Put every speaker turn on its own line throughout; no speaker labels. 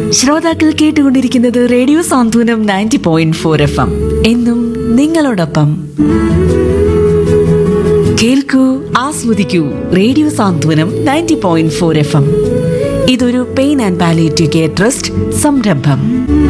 ശ്രോതാക്കൾ കേട്ടുകൊണ്ടിരിക്കുന്നത് radio Santhwanam ninety point four F M എന്നും നിങ്ങളോടൊപ്പം കേൾക്കൂ ആസ്വദിക്കൂ radio Santhwanam ninety point four F M ഇതൊരു pain and palliative care trust സംരംഭം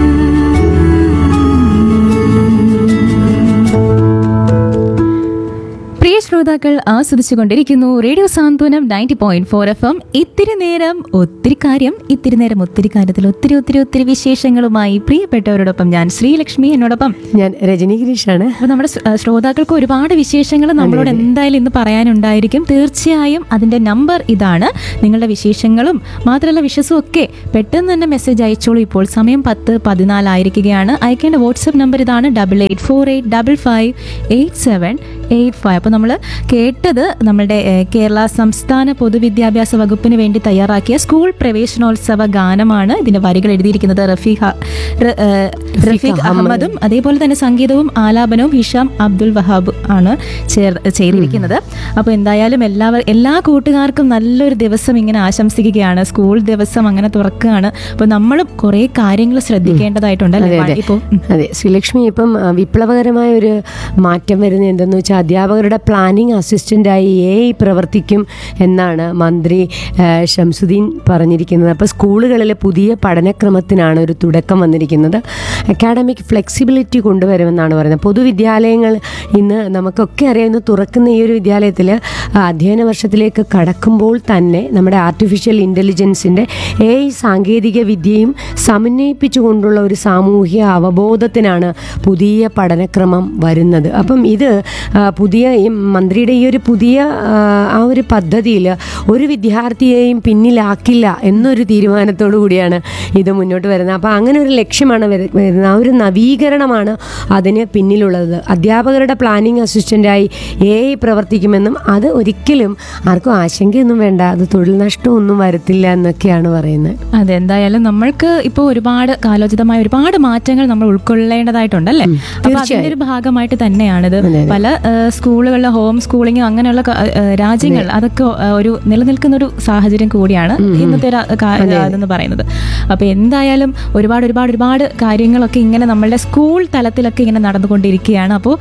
പ്രിയ ശ്രോതാക്കൾ ആസ്വദിച്ചുകൊണ്ടിരിക്കുന്നു radio Santhwanam ninety point four F M ഇത്തിരി നേരം ഒത്തിരി കാര്യം ഇത്തിരി നേരം ഒത്തിരി കാര്യത്തിൽ ഒത്തിരി ഒത്തിരി ഒത്തിരി വിശേഷങ്ങളുമായി പ്രിയപ്പെട്ടവരോടൊപ്പം ഞാൻ ശ്രീലക്ഷ്മി എന്നോടൊപ്പം
ഞാൻ രജനി ഗിരീഷാണ്
അപ്പോൾ നമ്മുടെ ശ്ര- ശ്രോതാക്കൾക്ക് ഒരുപാട് വിശേഷങ്ങൾ നമ്മളോട് എന്തായാലും ഇന്ന് പറയാനുണ്ടായിരിക്കും തീർച്ചയായും അതിന്റെ നമ്പർ ഇതാണ് നിങ്ങളുടെ വിശേഷങ്ങളും മാത്രമല്ല വിശ്വസും ഒക്കെ പെട്ടെന്ന് തന്നെ മെസ്സേജ് അയച്ചോളൂ ഇപ്പോൾ സമയം പത്ത് പതിനാലായിരിക്കുകയാണ് അയക്കേണ്ട വാട്സപ്പ് നമ്പർ ഇതാണ് double eight four eight double five eight seven eight five അപ്പോൾ നമ്മൾ കേട്ടത് നമ്മുടെ ഏഹ്, കേരള സംസ്ഥാന പൊതുവിദ്യാഭ്യാസ വകുപ്പിന് വേണ്ടി തയ്യാറാക്കിയ സ്കൂൾ പ്രവേശനോത്സവ ഗാനമാണ് ഇതിന്റെ വരികൾ എഴുതിയിരിക്കുന്നത് റഫീഖ ര- ഏഹ്, റഫീഖ് അഹമ്മദും അതേപോലെ തന്നെ സംഗീതവും ആലാപനവും ഹിഷാം അബ്ദുൽ വഹാബ് ആണ് ചേർ ചെയ്തിരിക്കുന്നത് അപ്പോൾ എന്തായാലും എല്ലാവർ എല്ലാ കൂട്ടുകാർക്കും നല്ലൊരു ദിവസം ഇങ്ങനെ ആശംസിക്കുകയാണ് സ്കൂൾ ദിവസം അങ്ങനെ തുറക്കുകയാണ് അപ്പോൾ നമ്മളും കുറേ കാര്യങ്ങൾ ശ്രദ്ധിക്കേണ്ടതായിട്ടുണ്ടല്ലേ
അതെ, അതെ.
ഇപ്പോൾ
അതെ ശ്രീലക്ഷ്മി ഇപ്പം ആ, വിപ്ലവകരമായ ഒരു മാറ്റം വരുന്നത് എന്തെന്ന് വെച്ചാൽ അധ്യാപകരുടെ പ്ലാനിംഗ് അസിസ്റ്റൻ്റായി എ പ്രവർത്തിക്കും എന്നാണ് മന്ത്രി ആ, ഷംസുദ്ദീൻ പറഞ്ഞിരിക്കുന്നത് അപ്പോൾ സ്കൂളുകളിലെ പുതിയ പഠനക്രമത്തിനാണ് ഒരു തുടക്കം വന്നിരിക്കുന്നത് അക്കാഡമിക് ഫ്ലെക്സിബിലിറ്റി കൊണ്ടുവരുമെന്നാണ് പറയുന്നത് പൊതുവിദ്യാലയങ്ങൾ ഇന്ന് നമുക്കൊക്കെ അറിയാവുന്ന തുറക്കുന്ന ഈ ഒരു വിദ്യാലയത്തിൽ അധ്യയന വർഷത്തിലേക്ക് കടക്കുമ്പോൾ തന്നെ നമ്മുടെ ആർട്ടിഫിഷ്യൽ ഇൻ്റലിജൻസിൻ്റെ എ സാങ്കേതിക വിദ്യയും സമന്വയിപ്പിച്ചുകൊണ്ടുള്ള ഒരു സാമൂഹ്യ അവബോധത്തിനാണ് പുതിയ പഠനക്രമം വരുന്നത് അപ്പം ഇത് ആ, പുതിയ ഈ മന്ത്രിയുടെ ഈ ഒരു പുതിയ ആ, ആ ഒരു പദ്ധതിയിൽ ഒരു വിദ്യാർത്ഥിയെയും പിന്നിലാക്കില്ല എന്നൊരു തീരുമാനത്തോടു കൂടിയാണ് ഇത് മുന്നോട്ട് വരുന്നത് അപ്പോൾ അങ്ങനെ ഒരു ലക്ഷ്യമാണ് വരു- വരുന്നത് ആ ഒരു നവീകരണമാണ് അതിന് പിന്നിലുള്ളത് അധ്യാപകരുടെ പ്ലാനിംഗ് അസിസ്റ്റൻ്റായി എ പ്രവർത്തിക്കുമെന്നും അത് ഒരിക്കലും ആർക്കും ആശങ്കയൊന്നും വേണ്ട അത് തൊഴിൽ നഷ്ടമൊന്നും വരത്തില്ല എന്നൊക്കെയാണ് പറയുന്നത്
അതെ എന്തായാലും നമ്മൾക്ക് ഇപ്പോൾ ഒരുപാട് കാലോചിതമായ ഒരുപാട് മാറ്റങ്ങൾ നമ്മൾ ഉൾക്കൊള്ളേണ്ടതായിട്ടുണ്ടല്ലേ അപ്പൊ അതിന്റെ ഒരു ഭാഗമായിട്ട് തന്നെയാണിത് പല ഏഹ്, സ്കൂളുകളിലെ ഹോം സ്കൂളിംഗ് അങ്ങനെയുള്ള ക- ഏഹ്, രാജ്യങ്ങൾ അതൊക്കെ ഏഹ്, ഒരു നിലനിൽക്കുന്ന ഒരു സാഹചര്യം കൂടിയാണ് ഇന്നത്തെ ഒരു കാ- അതെന്ന് പറയുന്നത് അപ്പൊ എന്തായാലും ഒരുപാട് ഒരുപാട് ഒരുപാട് കാര്യങ്ങളൊക്കെ ഇങ്ങനെ നമ്മളുടെ സ്കൂൾ തലത്തിലൊക്കെ ഇങ്ങനെ നടന്നുകൊണ്ടിരിക്കുകയാണ് അപ്പോൾ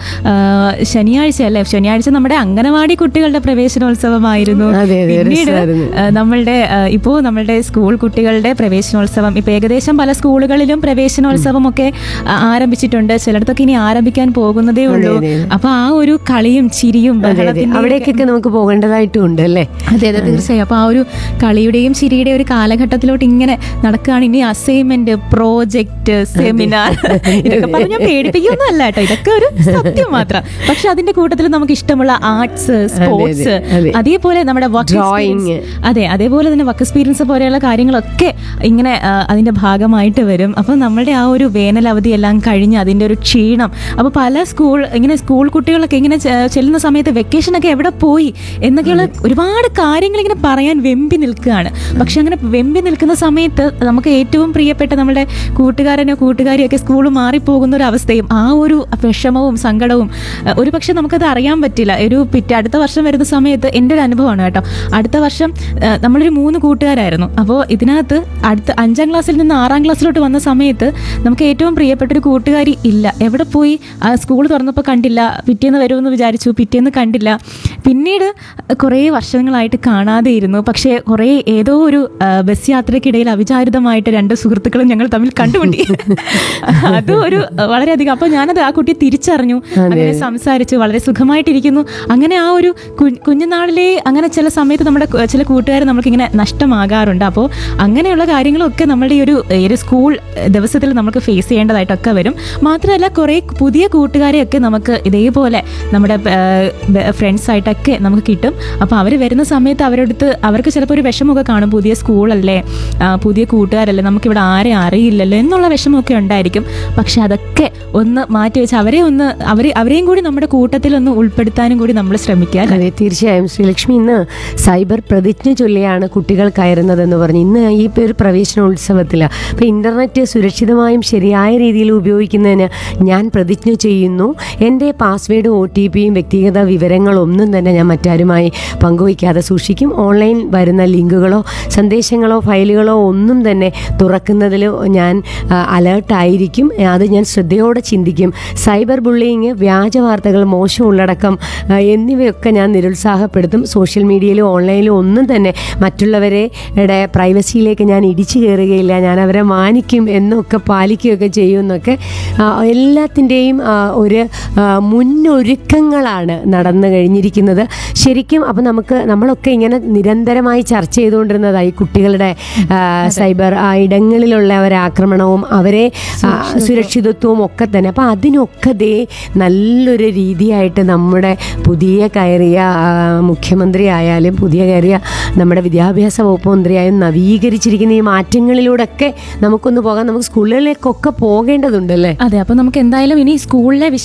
ശനിയാഴ്ച അല്ലേ ശനിയാഴ്ച നമ്മുടെ അംഗനവാടി കുട്ടികളുടെ പ്രവേശനോത്സവമായിരുന്നു
അതെ, അതെ,
പിന്നീട്
രസമായിരുന്നു.
ഏഹ് നമ്മളുടെ ഏഹ് ഇപ്പോൾ നമ്മളുടെ സ്കൂൾ കുട്ടികളുടെ പ്രവേശനോത്സവം ഇപ്പൊ ഏകദേശം പല സ്കൂളുകളിലും പ്രവേശനോത്സവം ഒക്കെ ആ, ആരംഭിച്ചിട്ടുണ്ട് ചിലയിടത്തൊക്കെ ഇനി ആരംഭിക്കാൻ പോകുന്നതേ ഉള്ളൂ
അതെ, അതെ.
അപ്പൊ ആ ഒരു കളിയും ചിരിയും
അതെ അതെ
ബഹളത്തിന്റെയും ഒക്കെ-
അവിടേക്കൊക്കെ നമുക്ക് പോകേണ്ടതായിട്ടും ഉണ്ട് അല്ലേ
അതെ അതെ തീർച്ചയായും അപ്പൊ ആ ഒരു കളിയുടെയും ചിരിയുടെയും ഒരു കാലഘട്ടത്തിലോട്ട് ഇങ്ങനെ നടക്കുകയാണ് ഇനി അസൈൻമെന്റ് പ്രോജക്റ്റ് സെമിനാർ ഇതൊക്കെ പറഞ്ഞ പേടിപ്പിക്കൊന്നും അല്ല കേട്ടോ ഇതൊക്കെ ഒരു സത്യം മാത്രം പക്ഷെ അതിന്റെ കൂട്ടത്തിൽ നമുക്ക് ഇഷ്ടമുള്ള ആർട്സ് സ്പോർട്സ്
അതെ.
അതേപോലെ നമ്മുടെ വർക്ക്
Drawing.
അതെ അതേപോലെ തന്നെ വർക്ക് എക്സ്പീരിയൻസ് പോലെയുള്ള കാര്യങ്ങളൊക്കെ ഇങ്ങനെ ആ, അതിന്റെ ഭാഗമായിട്ട് വരും അപ്പോൾ നമ്മളുടെ ആ ഒരു വേനൽ അവധി എല്ലാം കഴിഞ്ഞ് അതിന്റെ ഒരു ക്ഷീണം അപ്പോൾ പല സ്കൂൾ ഇങ്ങനെ സ്കൂൾ കുട്ടികളൊക്കെ ഇങ്ങനെ ചെ- ചെല്ലുന്ന സമയത്ത് വെക്കേഷൻ ഒക്കെ എവിടെ പോയി എന്നൊക്കെയുള്ള ഒരുപാട് കാര്യങ്ങൾ ഇങ്ങനെ പറയാൻ വെമ്പി നിൽക്കുകയാണ് പക്ഷെ അങ്ങനെ വെമ്പി നിൽക്കുന്ന സമയത്ത് നമുക്ക് ഏറ്റവും പ്രിയപ്പെട്ട നമ്മുടെ കൂട്ടുകാരനോ കൂട്ടുകാരിയോ ഒക്കെ സ്കൂൾ മാറിപ്പോകുന്ന ഒരു അവസ്ഥയും ആ ഒരു വിഷമവും സങ്കടവും അഹ് ഒരു പക്ഷെ നമുക്കത് അറിയാൻ പറ്റില്ല ഒരു പിറ്റേ അടുത്ത വർഷം വരുന്ന സമയത്ത് എൻ്റെ ഒരു അനുഭവമാണ് കേട്ടോ അടുത്ത വർഷം അഹ് നമ്മളൊരു മൂന്ന് കൂട്ടുകാരായിരുന്നു അപ്പോൾ ഇതിനകത്ത് അടുത്ത അഞ്ചാം ക്ലാസ്സിൽ നിന്ന് ആറാം ക്ലാസ്സിലോട്ട് വന്ന സമയത്ത് നമുക്ക് ഏറ്റവും പ്രിയപ്പെട്ട ഒരു കൂട്ടുകാരി ഇല്ല എവിടെ പോയി ആ സ്കൂൾ തുറന്നപ്പോൾ കണ്ടില്ല പിറ്റേന്ന് വരുമെന്ന് വിചാരിച്ചു പിറ്റേന്ന് കണ്ടില്ല പിന്നീട് കുറേ വർഷങ്ങളായിട്ട് കാണാതെ ഇരുന്നു പക്ഷേ കുറേ ഏതോ ഒരു ആ, ബസ് യാത്രയ്ക്കിടയിൽ അവിചാരിതമായിട്ട് രണ്ട് സുഹൃത്തുക്കളും ഞങ്ങൾ തമ്മിൽ കണ്ടുമുട്ടി അത് ഒരു വളരെയധികം അപ്പോൾ ഞാനത് ആ കുട്ടിയെ തിരിച്ചറിഞ്ഞു അങ്ങനെ സംസാരിച്ചു വളരെ സുഖമായിട്ടിരിക്കുന്നു അങ്ങനെ ആ ഒരു കു- കുഞ്ഞുനാളിലെ അങ്ങനെ ചില സമയത്ത് നമ്മുടെ കു- ചില കൂട്ടുകാർ നമുക്കിങ്ങനെ നഷ്ടമാകാറുണ്ട് അപ്പോൾ അങ്ങനെയുള്ള കാര്യങ്ങളൊക്കെ നമ്മുടെ ഈ ഒരു ഈ ഒരു സ്കൂൾ ദിവസത്തിൽ നമുക്ക് ഫേസ് ചെയ്യേണ്ടതായിട്ടൊക്കെ വരും മാത്രമല്ല കുറേ പുതിയ കൂട്ടുകാരെയൊക്കെ നമുക്ക് ഇതേപോലെ നമ്മുടെ ഫ്രണ്ട്സ് ആയിട്ടൊക്കെ നമുക്ക് കിട്ടും അപ്പോൾ അവർ വരുന്ന സമയത്ത് അവരടുത്ത് അവർക്ക് ചിലപ്പോൾ ഒരു വിഷമമൊക്കെ കാണും പുതിയ സ്കൂളല്ലേ ആ, പുതിയ കൂട്ടുകാരല്ലേ നമുക്കിവിടെ ആരെ അറിയില്ലല്ലോ എന്നുള്ള വിഷമമൊക്കെ ഉണ്ടായിരിക്കും പക്ഷെ അതൊക്കെ ഒന്ന് മാറ്റി വെച്ച് അവരെ ഒന്ന് അവരെ അവരെയും കൂടി നമ്മുടെ കൂട്ടത്തിൽ ഒന്ന് ഉൾപ്പെടുത്താനും കൂടി നമ്മൾ ശ്രമിക്കുക അല്ലേ?
അതെ തീർച്ചയായും ശ്രീലക്ഷ്മി ഇന്ന് സൈബർ പ്രതിജ്ഞ ചൊല്ലിയാണ് കുട്ടികൾ കയറുന്നതെന്ന് പറഞ്ഞു ഇന്ന് ഈ ഒരു പ്രവേശനോത്സവത്തിൽ അപ്പോൾ ഇൻ്റർനെറ്റ് സുരക്ഷിതമായും ശരിയായ രീതിയിൽ ഉപയോഗിക്കുന്നതിന് ഞാൻ പ്രതിജ്ഞ ചെയ്യുന്നു എൻ്റെ പാസ്വേഡും ഒ ടി പിയും വ്യക്തിഗത വിവരങ്ങളൊന്നും തന്നെ ഞാൻ മറ്റാരുമായി പങ്കുവയ്ക്കാതെ സൂക്ഷിക്കും ഓൺലൈൻ വരുന്ന ലിങ്കുകളോ സന്ദേശങ്ങളോ ഫയലുകളോ ഒന്നും തന്നെ തുറക്കുന്നതിൽ ഞാൻ അലേർട്ടായിരിക്കും അത് ഞാൻ ശ്രദ്ധയോടെ ചിന്തിക്കും സൈബർ ബുള്ളിങ് വ്യാജ വാർത്തകൾ മോശം ഉള്ളടക്കം ആ, എന്നിവയൊക്കെ ഞാൻ നിരുത്സാഹപ്പെടുത്തും സോഷ്യൽ മീഡിയയിലും ഓൺലൈനിലും ഒന്നും തന്നെ മറ്റുള്ളവരെ ടെ പ്രൈവസിയിലേക്ക് ഞാൻ ഇടിച്ചു കയറുകയില്ല ഞാൻ അവരെ മാനിക്കും എന്നൊക്കെ പാലിക്കുകയൊക്കെ ചെയ്യും എന്നൊക്കെ ആ, എല്ലാത്തിൻ്റെയും ആ, ഒരു ആ, മുന്നൊരുക്കങ്ങളാണ് നടന്നു കഴിഞ്ഞിരിക്കുന്നത് ശരിക്കും അപ്പം നമുക്ക് നമ്മളൊക്കെ ഇങ്ങനെ നിരന്തരമായി ചർച്ച ചെയ്തുകൊണ്ടിരുന്നതായി കുട്ടികളുടെ ആ, സൈബർ ആ, ഇടങ്ങളിലുള്ള ഒരാക്രമണവും അവരെ ആ, സുരക്ഷിതത്വവും ഒക്കെ തന്നെ അപ്പം അതിനൊക്കെ ദേ നല്ലൊരു രീതിയായിട്ട് നമ്മുടെ പുതിയ കയറിയ ആ, മുഖ്യമന്ത്രി ആയാലും പുതിയ കയറിയ നമ്മുടെ വിദ്യാഭ്യാസ വകുപ്പ് മന്ത്രിയായും നവീകരിച്ചിരിക്കുന്ന ഈ മാറ്റങ്ങളിലൂടെയൊക്കെ നമുക്കൊന്ന് പോകാം നമുക്ക് സ്കൂളുകളിലേക്കൊക്കെ പോകേണ്ടതുണ്ടല്ലേ
അതെ അപ്പൊ നമുക്ക് എന്തായാലും ഇനി സ്കൂളിലെ